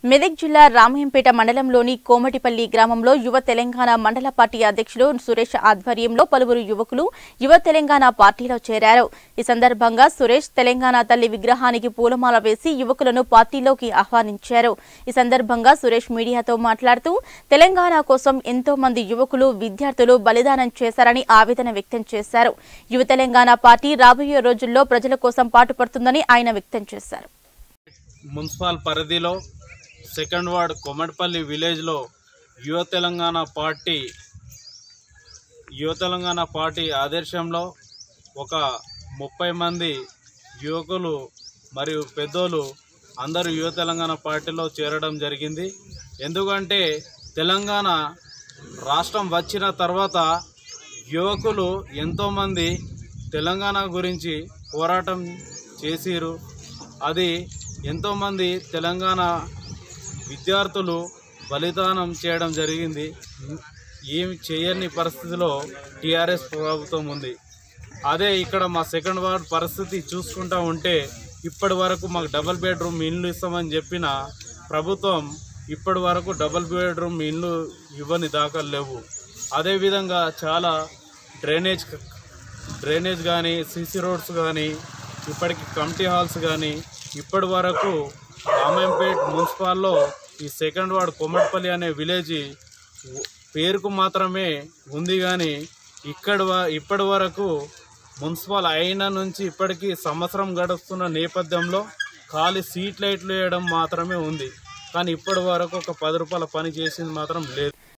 మెదక్ జిల్లా రామయంపేట మండలంలోని కోమటిపల్లి గ్రామంలో యువ తెలంగాణ మండల పార్టీ అధ్యక్షులు సురేష్ ఆధ్వర్యంలో పలువురు యువకులు యువ తెలంగాణ పార్టీలో చేరారు ఈ సందర్భంగా సురేష్ తెలంగాణ తల్లి విగ్రహానికి పూలమాల వేసి యువకులను పార్టీలోకి ఆహ్వానించారు ఈ సందర్భంగా సురేష్ మీడియాతో మాట్లాడుతూ తెలంగాణ కోసం ఎంతో మంది యువకులు విద్యార్థులు బలిదానం చేశారని ఆవేదన వ్యక్తం చేశారు యువ తెలంగాణ పార్టీ రాబోయే రోజుల్లో ప్రజల కోసం పాటుపడుతుందని ఆయన వ్యక్తం చేశారు మున్సిపల్ పరిధిలో సెకండ్ వార్డ్ కొమటిపల్లి విలేజ్లో యువ తెలంగాణ పార్టీ యువ తెలంగాణ పార్టీ ఆదర్శంలో ఒక ముప్పై మంది యువకులు మరియు పెద్దోళ్ళు అందరూ యువ తెలంగాణ పార్టీలో చేరడం జరిగింది ఎందుకంటే తెలంగాణ రాష్ట్రం వచ్చిన తర్వాత యువకులు ఎంతోమంది తెలంగాణ గురించి పోరాటం చేసిరు అది ఎంతోమంది తెలంగాణ విద్యార్థులు బలిదానం చేయడం జరిగింది ఏమి చేయని పరిస్థితిలో టీఆర్ఎస్ ప్రభుత్వం ఉంది అదే ఇక్కడ మా సెకండ్ వార్డ్ పరిస్థితి చూసుకుంటా ఉంటే ఇప్పటి వరకు మాకు డబుల్ బెడ్రూమ్ ఇల్లు ఇస్తామని చెప్పిన ప్రభుత్వం ఇప్పటి వరకు డబుల్ బెడ్రూమ్ ఇల్లు ఇవ్వని దాఖలు లేవు అదేవిధంగా చాలా డ్రైనేజ్ డ్రైనేజ్ కానీ సీసీ రోడ్స్ కానీ ఇప్పటికి కమిటీ హాల్స్ కానీ ఇప్పటి వరకు రామాయంపేట్ మున్సిపాల్లో ఈ సెకండ్ వార్డ్ కొమ్మటిపల్లి అనే విలేజ్ పేరుకు మాత్రమే ఉంది కానీ ఇక్కడ వ- ఇప్పటి వరకు మున్సిపల్ అయిన నుంచి ఇప్పటికీ సంవత్సరం గడుస్తున్న నేపథ్యంలో ఖాళీ సీట్ లైట్లు వేయడం మాత్రమే ఉంది కానీ ఇప్పటి వరకు ఒక పది రూపాయల పని చేసింది మాత్రం లేదు